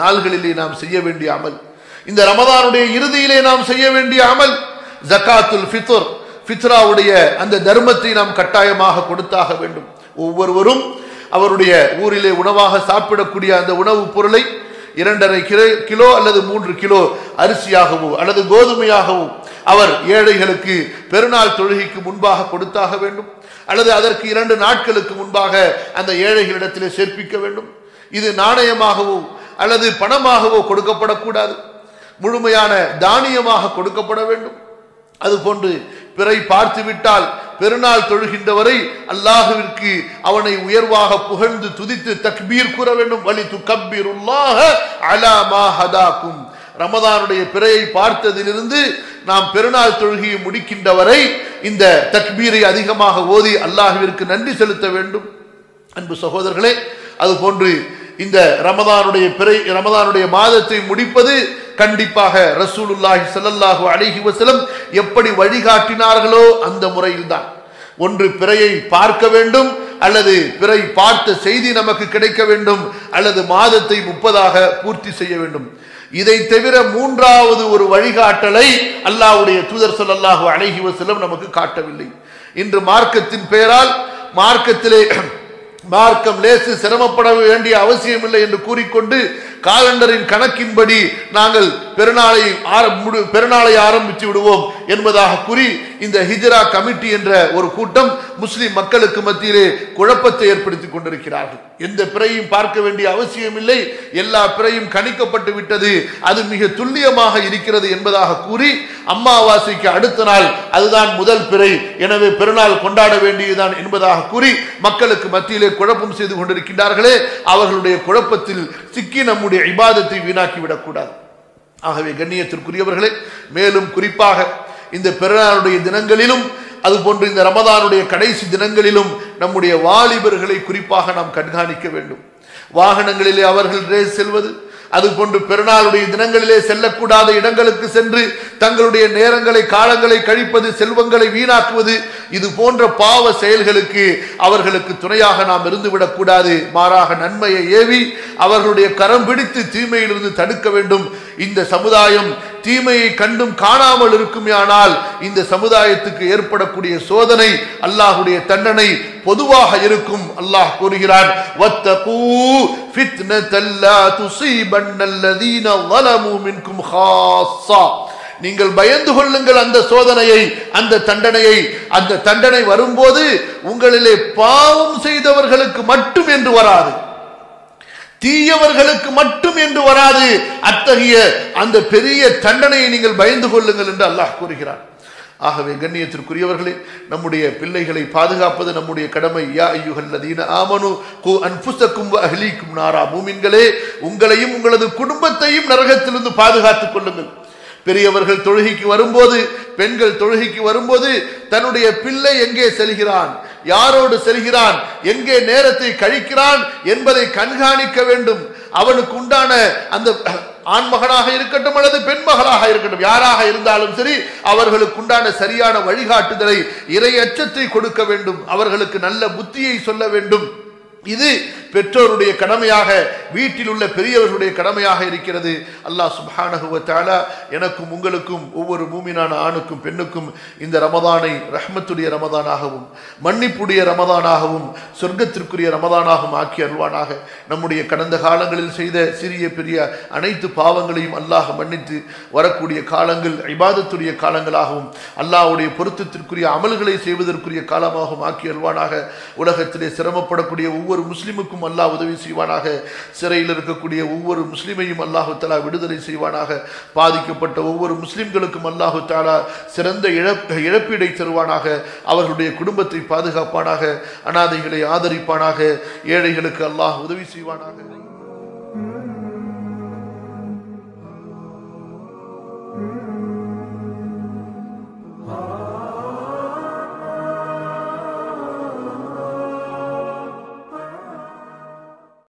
நாள்களிலே நாம் செய்ய வேண்டிய அமல் இந்த ரமதானுடைய இறுதியிலே நாம் செய்ய வேண்டிய அமல் ஜக்காத்துல் ஃபித்ர் ஃபித்ராவுடைய அந்த தர்மத்தை நாம் கட்டாயமாக கொடுத்தாக வேண்டும் ஒவ்வொருவரும் அவருடைய ஊரிலே உணவாக சாப்பிடக்கூடிய அந்த உணவுப் பொருளை இரண்டரை கிலோ கிலோ அல்லது மூன்று கிலோ அரிசியாகவோ அல்லது கோதுமையாகவோ அவர் ஏழைகளுக்கு பெருநாள் தொழுகைக்கு முன்பாக கொடுத்தாக வேண்டும் அல்லது அதற்கு இரண்டு நாட்களுக்கு முன்பாக அந்த ஏழைகளிடத்திலே சேர்ப்பிக்க வேண்டும் இது நாணயமாகவோ அல்லது பணமாகவோ கொடுக்கப்படக்கூடாது முழுமையான தானியமாக கொடுக்கப்பட வேண்டும் அதுபோன்று பிறை பார்த்து விட்டால் பெருநாள் தொழுகின்றவரை அல்லாஹுவிற்கு அவனை உயர்வாக புகழ்ந்து துதித்து தக்பீர் கூற வேண்டும் வலி துக்கபீருல்லாஹ அலா மா ஹதாக்கும் ரமதானுடைய பிறையை பார்த்ததிலிருந்து நாம் பெருநாள் தொழுகையை முடிக்கின்ற வரை இந்த தக்பீரை அதிகமாக ஓதி அல்லாஹுவிற்கு நன்றி செலுத்த வேண்டும் அன்பு சகோதரர்களே அதுபோன்று இந்த ரமதானுடைய பிறை ரமதானுடைய மாதத்தை முடிப்பது கண்டிப்பாக ரசூலுல்லாஹி ஸல்லல்லாஹு அலைஹி வஸல்லம் எப்படி வழிகாட்டினார்களோ அந்த முறையில்தான் ஒன்று பிறையை பார்க்க வேண்டும் அல்லது பிறை பார்த்த செய்தி நமக்கு கிடைக்க வேண்டும் அல்லது மாதத்தை முப்பதாக பூர்த்தி செய்ய வேண்டும் இதை தவிர மூன்றாவது ஒரு வழிகாட்டலை அல்லாஹ்வுடைய தூதர் ஸல்லல்லாஹு அலைஹி வஸல்லம் நமக்கு காட்டவில்லை இன்று மார்க்கத்தின் பெயரால் மார்க்கத்திலே மார்க்கம் லேசு சிரமப்பட வேண்டிய அவசியமில்லை என்று கூறிக்கொண்டு காலண்டரின் கணக்கின்படி நாங்கள் பெருநாளை ஆர- முடு- பெருநாளை ஆரம்பித்து விடுவோம் என்பதாக கூறி இந்த ஹிஜ்ரா கமிட்டி என்ற ஒரு கூட்டம் முஸ்லிம் மக்களுக்கு மத்தியிலே குழப்பத்தை ஏற்படுத்திக் கொண்டிருக்கிறார்கள் எந்த பிறையும் பார்க்க வேண்டிய அவசியமில்லை எல்லா பிறையும் கணிக்கப்பட்டு விட்டது அது மிக துல்லியமாக இருக்கிறது என்பதாக கூறி அம்மாவாசைக்கு அடுத்த நாள் அதுதான் முதல் பிறை எனவே பெருநாள் கொண்டாட வேண்டியதுதான் என்பதாக கூறி மக்களுக்கு மத்தியிலே குழப்பம் செய்து கொண்டிருக்கின்றார்களே அவர்களுடைய குழப்பத்தில் சிக்கி நம்முடைய இபாதத்தை வீணாக்கி விடக்கூடாது ஆகவே கண்ணியத்திற்குரியவர்களே மேலும் குறிப்பாக இந்த பெருநாளுடைய தினங்களிலும் அதுபோன்று இந்த ரமதானுடைய கடைசி தினங்களிலும் நம்முடைய வாலிபர்களை குறிப்பாக நாம் கண்காணிக்க வேண்டும் வாகனங்களிலே அவர்கள் ரேஸ் செல்வது அதுபோன்று பெருநாளுடைய தினங்களிலே செல்லக்கூடாத இடங்களுக்கு சென்று தங்களுடைய நேரங்களை காலங்களை கழிப்பது செல்வங்களை வீணாக்குவது இது போன்ற பாவ செயல்களுக்கு அவர்களுக்கு துணையாக நாம் இருந்துவிடக் கூடாது மாறாக நன்மையை ஏவி அவர்களுடைய கரம் பிடித்து தீமையிலிருந்து தடுக்க வேண்டும் இந்த சமுதாயம் தீமையை கண்டும் காணாமல் இருக்குமேயானால் இந்த சமுதாயத்துக்கு ஏற்படக்கூடிய சோதனை அல்லாஹுடைய தண்டனை பொதுவாக இருக்கும் அல்லாஹ் கூறுகிறான் வத்தகூ ஃபித்னத்தல் லா துஸீபன்னல்லதீன ظلموا منكم خاصة நீங்கள் பயந்து கொள்ளுங்கள் அந்த சோதனையை அந்த தண்டனையை அந்த தண்டனை வரும்போது உங்களிலே பாவம் செய்தவர்களுக்கு மட்டும் என்று வராது தீயவர்களுக்கு மட்டும் என்று வராது அத்தகைய அந்த பெரிய தண்டனையை நீங்கள் பயந்து கொள்ளுங்கள் என்று அல்லாஹ் கூறுகிறான் ஆகவே கண்ணியத்திற்குரியவர்களே நம்முடைய பிள்ளைகளை பாதுகாப்பது நம்முடைய கடமை யா ஐயுகல்லதீன ஆமனு கு அன்புசக்கும் அஹ்லீக்கும் நாரா மூமின்களே உங்களையும் உங்களது குடும்பத்தையும் நரகத்திலிருந்து பாதுகாத்துக் கொள்ளுங்கள் பெரியவர்கள் தொழுகைக்கு வரும்போது பெண்கள் தொழுகைக்கு வரும்போது தன்னுடைய பிள்ளை எங்கே செல்கிறான் யாரோடு செல்கிறான் எங்கே நேரத்தை கழிக்கிறான் என்பதை கண்காணிக்க வேண்டும் அவனுக்கு உண்டான அந்த ஆண்மகனாக இருக்கட்டும் அல்லது பெண் மகளாக இருக்கட்டும் யாராக இருந்தாலும் சரி அவர்களுக்கு உண்டான சரியான வழிகாட்டுதலை இறை அச்சத்தை கொடுக்க வேண்டும் அவர்களுக்கு நல்ல புத்தியை சொல்ல வேண்டும் இது பெற்றோருடைய கடமையாக வீட்டில் உள்ள பெரியவர்களுடைய கடமையாக இருக்கிறது அல்லாஹ் சுப்ஹானஹு வ தஆலா எனக்கும் உங்களுக்கும் ஒவ்வொரு மூமினான ஆணுக்கும் பெண்ணுக்கும் இந்த ரமதானை ரஹ்மத்துடைய ரமதானாகவும் மன்னிப்புடைய ரமதானாகவும் சொர்க்கத்திற்குரிய ரமதானாகவும் ஆக்கி அருள்வானாக நம்முடைய கடந்த காலங்களில் செய்த சிறிய பெரிய அனைத்து பாவங்களையும் அல்லாஹ் மன்னித்து வரக்கூடிய காலங்கள் இபாதத்துடைய காலங்களாகவும் அல்லாஹ்வுடைய பொருத்தத்திற்குரிய அமல்களை செய்வதற்குரிய காலமாகவும் ஆக்கி அருள்வானாக உலகத்திலே சிரமப்படக்கூடிய ஒவ்வொரு முஸ்லிமுக்கும் அல்லாஹ் உதவி செய்வானாக சிறையில் இருக்கக்கூடிய ஒவ்வொரு முஸ்லிமையும் அல்லாஹு தலா விடுதலை செய்வானாக பாதிக்கப்பட்ட ஒவ்வொரு முஸ்லிம்களுக்கும் அல்லாஹு தாலா சிறந்த இழப் இழப்பீடை தருவானாக அவர்களுடைய குடும்பத்தை பாதுகாப்பானாக அனாதைகளை ஆதரிப்பானாக ஏழைகளுக்கு அல்லாஹ் உதவி செய்வானாக